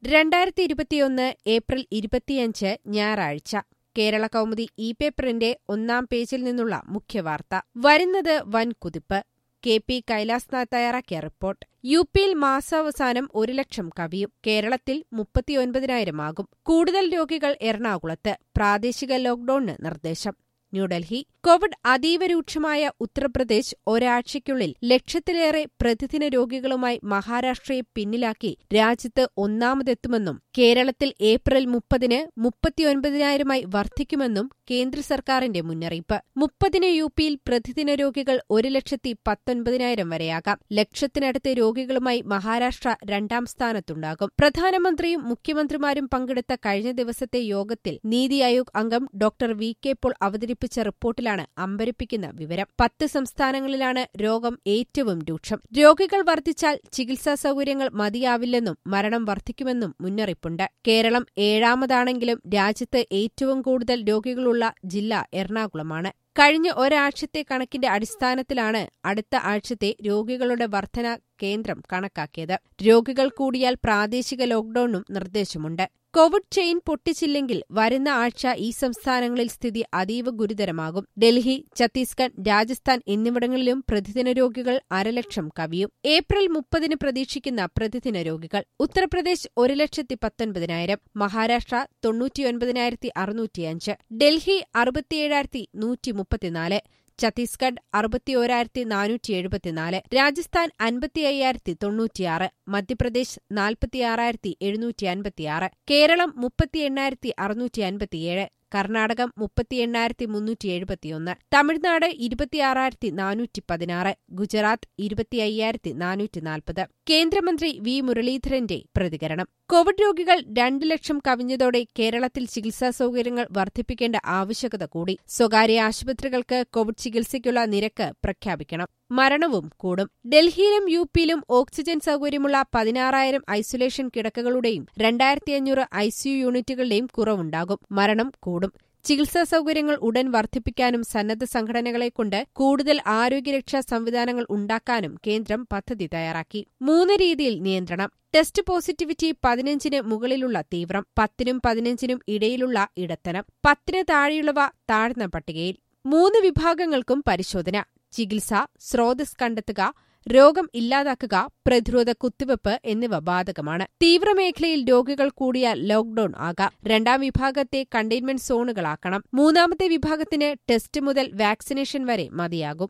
രണ്ടായിരത്തി ഇരുപത്തിയൊന്ന് ഏപ്രിൽ ഇരുപത്തിയഞ്ച് ഞായറാഴ്ച കേരള കൗമുദി ഇ പേപ്പറിന്റെ ഒന്നാം പേജിൽ നിന്നുള്ള മുഖ്യവാർത്ത വരുന്നത് വൻ കുതിപ്പ് കെ പി കൈലാസ്നാഥ് തയ്യാറാക്കിയ റിപ്പോർട്ട് യു പിയിൽ മാസാവസാനം ഒരു ലക്ഷം കവിയും കേരളത്തിൽ മുപ്പത്തിയൊൻപതിനായിരമാകും കൂടുതൽ രോഗികൾ എറണാകുളത്ത് പ്രാദേശിക ലോക്ഡൌണിന് നിർദ്ദേശം ന്യൂഡൽഹി കോവിഡ് അതീവ രൂക്ഷമായ ഉത്തർപ്രദേശ് ഒരാഴ്ചയ്ക്കുള്ളിൽ ലക്ഷത്തിലേറെ പ്രതിദിന രോഗികളുമായി മഹാരാഷ്ട്രയെ പിന്നിലാക്കി രാജ്യത്ത് ഒന്നാമതെത്തുമെന്നും കേരളത്തിൽ ഏപ്രിൽ മുപ്പതിന് മുപ്പത്തിയൊൻപതിനായിരമായി വർദ്ധിക്കുമെന്നും കേന്ദ്ര സർക്കാരിന്റെ മുന്നറിയിപ്പ് മുപ്പതിന് യു പിയിൽ പ്രതിദിന രോഗികൾ ഒരു ലക്ഷത്തി പത്തൊൻപതിനായിരം വരെയാകാം ലക്ഷത്തിനടുത്ത് രോഗികളുമായി മഹാരാഷ്ട്ര രണ്ടാം സ്ഥാനത്തുണ്ടാകും പ്രധാനമന്ത്രിയും മുഖ്യമന്ത്രിമാരും പങ്കെടുത്ത കഴിഞ്ഞ ദിവസത്തെ യോഗത്തിൽ നീതി ആയോഗ് അംഗം ഡോക്ടർ വി കെ പോൾ അവതരിപ്പിച്ച റിപ്പോർട്ടിലാണ് അമ്പരിപ്പിക്കുന്ന വിവരം പത്ത് സംസ്ഥാനങ്ങളിലാണ് രോഗം ഏറ്റവും രൂക്ഷം രോഗികൾ വർദ്ധിച്ചാൽ ചികിത്സാ സൗകര്യങ്ങൾ മതിയാവില്ലെന്നും മരണം വർദ്ധിക്കുമെന്നും മുന്നറിയിപ്പുണ്ട് കേരളം ഏഴാമതാണെങ്കിലും രാജ്യത്ത് ഏറ്റവും കൂടുതൽ രോഗികളുള്ള ജില്ല എറണാകുളമാണ് കഴിഞ്ഞ ഒരാഴ്ചത്തെ കണക്കിന്റെ അടിസ്ഥാനത്തിലാണ് അടുത്ത ആഴ്ചത്തെ രോഗികളുടെ വർധന കേന്ദ്രം കണക്കാക്കിയത് രോഗികൾ കൂടിയാൽ പ്രാദേശിക ലോക്ഡൌണും നിർദ്ദേശമുണ്ട് കോവിഡ് ചെയിൻ പൊട്ടിച്ചില്ലെങ്കിൽ വരുന്ന ആഴ്ച ഈ സംസ്ഥാനങ്ങളിൽ സ്ഥിതി അതീവ ഗുരുതരമാകും ഡൽഹി ഛത്തീസ്ഗഡ് രാജസ്ഥാൻ എന്നിവിടങ്ങളിലും പ്രതിദിന രോഗികൾ അരലക്ഷം കവിയും ഏപ്രിൽ മുപ്പതിന് പ്രതീക്ഷിക്കുന്ന പ്രതിദിന രോഗികൾ ഉത്തർപ്രദേശ് ഒരു ലക്ഷത്തി പത്തൊൻപതിനായിരം മഹാരാഷ്ട്ര തൊണ്ണൂറ്റിയൊൻപതിനായിരത്തി അറുന്നൂറ്റിയഞ്ച് ഡൽഹി അറുപത്തിയേഴായിരത്തി നൂറ്റി മുപ്പത്തിനാല് ഛത്തീസ്ഗഡ് അറുപത്തിയോരായിരത്തി നാനൂറ്റി എഴുപത്തിനാല് രാജസ്ഥാൻ അൻപത്തി അയ്യായിരത്തി തൊണ്ണൂറ്റിയാറ് മധ്യപ്രദേശ് നാൽപ്പത്തിയാറായിരത്തി എഴുന്നൂറ്റി അൻപത്തിയാറ് കേരളം മുപ്പത്തി എണ്ണായിരത്തി അറുന്നൂറ്റി അൻപത്തിയേഴ് കർണാടകം മുപ്പത്തി എണ്ണായിരത്തി മുന്നൂറ്റി എഴുപത്തിയൊന്ന് തമിഴ്നാട് ഇരുപത്തിയാറായിരത്തി നാനൂറ്റി പതിനാറ് ഗുജറാത്ത് ഇരുപത്തി അയ്യായിരത്തി നാനൂറ്റി നാൽപ്പത് കേന്ദ്രമന്ത്രി വി മുരളീധരന്റെ പ്രതികരണം കോവിഡ് രോഗികൾ രണ്ട് ലക്ഷം കവിഞ്ഞതോടെ കേരളത്തിൽ ചികിത്സാ സൗകര്യങ്ങൾ വർദ്ധിപ്പിക്കേണ്ട ആവശ്യകത കൂടി സ്വകാര്യ ആശുപത്രികൾക്ക് കോവിഡ് ചികിത്സയ്ക്കുള്ള നിരക്ക് പ്രഖ്യാപിക്കണം മരണവും കൂടും ഡൽഹിയിലും യു പിയിലും ഓക്സിജൻ സൗകര്യമുള്ള പതിനാറായിരം ഐസൊലേഷൻ കിടക്കകളുടെയും രണ്ടായിരത്തി അഞ്ഞൂറ് ഐസിയു യൂണിറ്റുകളുടെയും കുറവുണ്ടാകും മരണം കൂടും ചികിത്സാ സൗകര്യങ്ങൾ ഉടൻ വർദ്ധിപ്പിക്കാനും സന്നദ്ധ സംഘടനകളെക്കൊണ്ട് കൂടുതൽ ആരോഗ്യരക്ഷാ സംവിധാനങ്ങൾ ഉണ്ടാക്കാനും കേന്ദ്രം പദ്ധതി തയ്യാറാക്കി മൂന്ന് രീതിയിൽ നിയന്ത്രണം ടെസ്റ്റ് പോസിറ്റിവിറ്റി പതിനഞ്ചിന് മുകളിലുള്ള തീവ്രം പത്തിനും പതിനഞ്ചിനും ഇടയിലുള്ള ഇടത്തരം പത്തിന് താഴെയുള്ളവ താഴ്ന്ന പട്ടികയിൽ മൂന്ന് വിഭാഗങ്ങൾക്കും പരിശോധന ചികിത്സ സ്രോതസ് കണ്ടെത്തുക രോഗം ഇല്ലാതാക്കുക പ്രതിരോധ കുത്തിവയ്പ് എന്നിവ ബാധകമാണ് തീവ്രമേഖലയിൽ രോഗികൾ കൂടിയാൽ ലോക്ഡൌൺ ആകാം രണ്ടാം വിഭാഗത്തെ കണ്ടെയ്ൻമെന്റ് സോണുകളാക്കണം മൂന്നാമത്തെ വിഭാഗത്തിന് ടെസ്റ്റ് മുതൽ വാക്സിനേഷൻ വരെ മതിയാകും